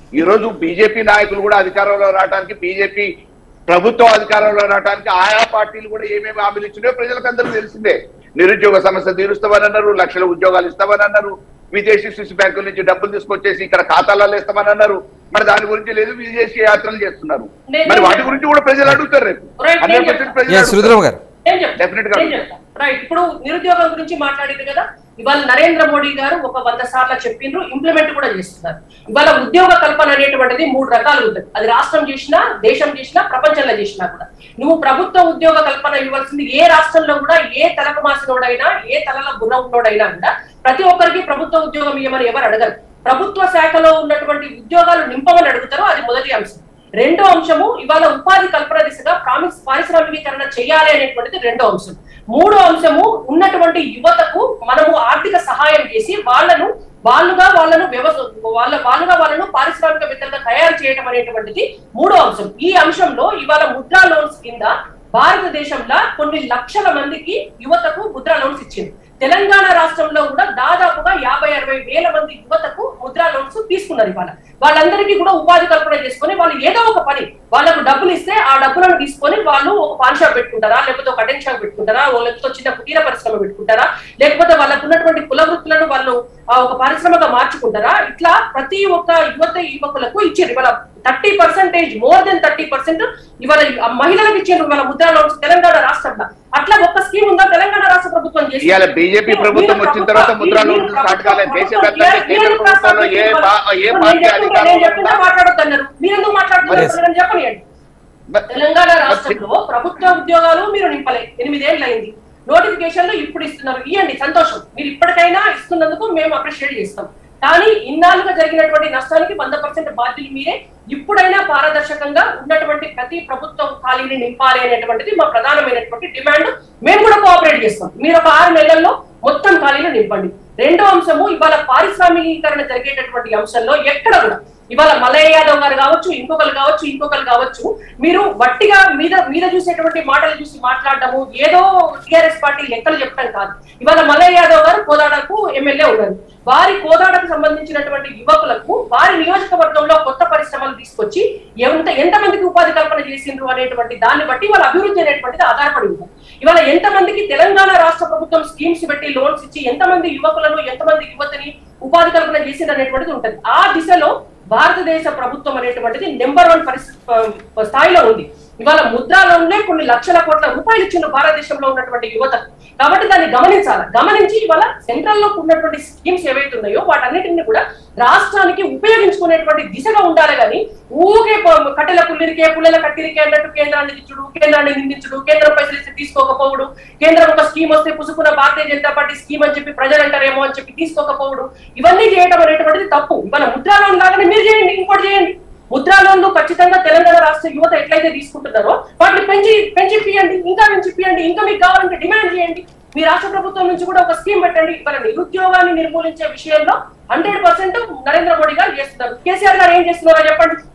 ఈ రోజు బీజేపీ నాయకులు కూడా అధికారంలో రావడానికి బీజేపీ ప్రభుత్వం అధికారంలో రావడానికి ఆయా పార్టీలు కూడా ఏమేమి హామీలు ఇచ్చినాయో ప్రజలకు అందరూ తెలిసిందే నిరుద్యోగ సమస్య తీరుస్తామని అన్నారు లక్షల ఉద్యోగాలు ఇస్తామని అన్నారు విదేశీ స్విస్ బ్యాంకుల నుంచి డబ్బులు తీసుకొచ్చేసి ఇక్కడ ఖాతాలలో ఇస్తామని అన్నారు మరి దాని గురించి లేదు విదేశీ యాత్రలు చేస్తున్నారు మరి వాటి గురించి కూడా ప్రజలు అడుగుతారు రేపు Right, హండ్రెడ్ నేను పర్సెంట్ ప్రజలు ఎస్ అడుగుతారు. రుద్రమ గారు ఏం చెప్తా? Definite గా ఏం చెప్తా? రైట్ ఇప్పుడు నిరుద్యోగం గురించి మాట్లాడింది కదా ఇవాళ నరేంద్ర మోడీ గారు ఒక వంద సార్లు చెప్పిండ్రు ఇంప్లిమెంట్ కూడా చేస్తున్నారు ఇవాళ ఉద్యోగ కల్పన అనేటువంటిది మూడు రకాలు ఉంటుంది అది రాష్ట్రం చేసినా దేశం చేసినా ప్రపంచంలో చేసినా కూడా నువ్వు ప్రభుత్వ ఉద్యోగ కల్పన ఇవ్వాల్సింది ఏ రాష్ట్రంలో కూడా ఏ తలకు మాసినోడైనా ఏ తలలో బుర్ర ఉన్నోడైనా కూడా ప్రతి ఒక్కరికి ప్రభుత్వ ఉద్యోగం ఇవ్వమని ఎవరు అడగరు ప్రభుత్వ శాఖలో ఉన్నటువంటి ఉద్యోగాలు నింపమని అడుగుతారో అది మొదటి అంశం రెండో అంశము ఇవాళ ఉపాధి కల్పన దిశగా ప్రామిస్ పారిశ్రామికీకరణ చేయాలి అనేటువంటిది రెండో అంశం మూడో అంశము ఉన్నటువంటి యువతకు మనము ఆర్థిక సహాయం చేసి వాళ్ళను వాళ్ళుగా వాళ్ళను వ్యవస్థ వాళ్ళ వాళ్ళుగా వాళ్ళను పారిశ్రామికవేత్తలుగా తయారు చేయడం అనేటువంటిది మూడో అంశం ఈ అంశంలో ఇవాళ ముద్రా లోన్స్ కింద భారతదేశంలో కొన్ని లక్షల మందికి యువతకు ముద్రా లోన్స్ ఇచ్చింది తెలంగాణ రాష్ట్రంలో కూడా దాదాపుగా యాభై అరవై వేల మంది యువతకు ముద్రా లోన్స్ తీసుకున్నారు ఇవాళ వాళ్ళందరికీ కూడా ఉపాధి కల్పన చేసుకొని వాళ్ళు ఏదో ఒక పని వాళ్ళకు డబ్బులు ఇస్తే ఆ డబ్బులను తీసుకొని వాళ్ళు ఒక పాన్ షాప్ పెట్టుకుంటారా లేకపోతే ఒక కటింగ్ షాప్ పెట్టుకుంటారా ఓ లేకపోతే చిన్న కుటీర పరిశ్రమ పెట్టుకుంటారా లేకపోతే వాళ్ళకు ఉన్నటువంటి కుల వృత్తులను వాళ్ళు ఆ, ఒక పరిశ్రమగా మార్చుకుంటారా ఇట్లా ప్రతి ఒక్క యువత యువకులకు ఇచ్చారు ఇవాళ thirty percentage more than thirty percent ఇవాళ ఆ మహిళలకు ఇచ్చారు ఇవాళ ముద్రా లోన్స్ తెలంగాణ రాష్ట్రంలో అట్లా ఒక్క స్కీమ్ ఉందా తెలంగాణ రాష్ట్ర ప్రభుత్వం చేసింది? ఇవాళ బీజేపీ మీరు- ప్రభుత్వం మీరు వచ్చిన తర్వాత ప్రభుత్వం- ముద్రా మీరు లోన్స్ స్టార్ట్ ప్రభుత్వం- కాలేదు దేశవ్యాప్తంగా మీరు- కేంద్ర మీరు ప్రభుత్వంలో ఏ పా- ఏ ఇప్పుడు పార్టీ నేను చెప్తున్నా, అధికారంలో నేను చెప్తున్నా ఉందా? మాట్లాడొద్దన్నారు మీరు ఎందుకు మాట్లాడుతున్నారు Yes. నేను చెప్పనియండి తెలంగాణ రాష్ట్రంలో ప్రభుత్వ ఉద్యోగాలు మీరు నింపలే ఎనిమిదేళ్ళు అయింది నోటిఫికేషన్లు ఇప్పుడు ఇస్తున్నారు ఇవ్వండి సంతోషం మీరు ఇప్పటికైనా ఇస్తున్నందుకు మేము అప్రిషియేట్ చేస్తాం కానీ ఇన్నాళ్ళుగా జరిగినటువంటి నష్టానికి వంద పర్సెంట్ బాధ్యులు మీరే ఇప్పుడైనా పారదర్శకంగా ఉన్నటువంటి ప్రతి ప్రభుత్వం ఖాళీని నింపాలి అనేటువంటిది మా ప్రధానమైనటువంటి డిమాండ్ మేము కూడా కోఆపరేట్ చేస్తాం మీరు ఒక ఆరు నెలల్లో మొత్తం ఖాళీలు నింపండి రెండో అంశము ఇవాళ పారిశ్రామికీకరణ జరిగేటటువంటి అంశంలో ఎక్కడ కూడా ఇవాళ మలయ్య యాదవ్ గారు కావచ్చు ఇంకొకరు కావచ్చు ఇంకొకరు కావచ్చు మీరు వట్టిగా మీద మీద చూసేటువంటి మాటలు చూసి మాట్లాడటము ఏదో టిఆర్ఎస్ పార్టీ లెక్కలు చెప్పడం కాదు ఇవాళ మలయ్య యాదవ్ గారు కోదాడకు ఎమ్మెల్యే ఉన్నారు వారి కోదాడకు సంబంధించినటువంటి యువకులకు వారి నియోజకవర్గంలో కొత్త పరిశ్రమలు తీసుకొచ్చి ఎంత ఎంతమందికి ఉపాధి కల్పన చేసిండ్రు అనేటువంటి దాన్ని బట్టి వాళ్ళ అభివృద్ధి అనేటువంటిది ఆధారపడి ఉంది ఇవాళ ఎంతమందికి తెలంగాణ రాష్ట్ర ప్రభుత్వం స్కీమ్స్ పెట్టి లోన్స్ ఇచ్చి ఎంతమంది యువకులను ఎంతమంది యువతిని ఉపాధి కల్పన చేసింది అనేటువంటిది ఉంటుంది ఆ దిశలో భారతదేశ ప్రభుత్వం అనేటువంటిది నెంబర్ వన్ పరిస్థితి స్థాయిలో ఉంది ఇవాళ ముద్రాలోనే కొన్ని లక్షల కోట్ల రూపాయలు ఇచ్చిన భారతదేశంలో ఉన్నటువంటి యువత కాబట్టి దాన్ని గమనించాలి గమనించి ఇవాళ సెంట్రల్ లో ఉన్నటువంటి స్కీమ్స్ ఏవైతే ఉన్నాయో వాటన్నిటిని కూడా రాష్ట్రానికి ఉపయోగించుకునేటువంటి దిశగా ఉండాలి కానీ ఊకే ప- కట్టెల పుల్లిరికే పుల్లల కట్టిరికే అన్నట్టు కేంద్రాన్ని దిచ్చుడు కేంద్రాన్ని నిందించుడు కేంద్రం పైసలు ఇస్తే తీసుకోకపోవడు కేంద్రం ఒక స్కీమ్ వస్తే పుసుకున్న భారతీయ జనతా పార్టీ స్కీమ్ అని చెప్పి ప్రజలు అంటారేమో అని చెప్పి తీసుకోకపోవడు ఇవన్నీ చేయడం అనేటువంటిది తప్పు ఇవాళ ముద్రా లోన్ లాగానే మీరు చేయండి ఇంకోటి చేయండి ముద్రా లోన్లు ఖచ్చితంగా తెలంగాణ రాష్ట్ర యువత ఎట్లయితే తీసుకుంటున్నారో వాటిని పెంచి పెంచి ఇప్పియండి ఇంకా పెంచి ఇప్పియండి ఇంకా మీకు కావాలంటే డిమాండ్ చేయండి మీ రాష్ట్ర ప్రభుత్వం నుంచి కూడా ఒక స్కీమ్ పెట్టండి ఇవాళ నిరుద్యోగాన్ని నిర్మూలించే విషయంలో హండ్రెడ్ పర్సెంట్ నరేంద్ర మోడీ గారు చేస్తున్నారు కేసీఆర్ గారు ఏం చేస్తున్నారో చెప్పండి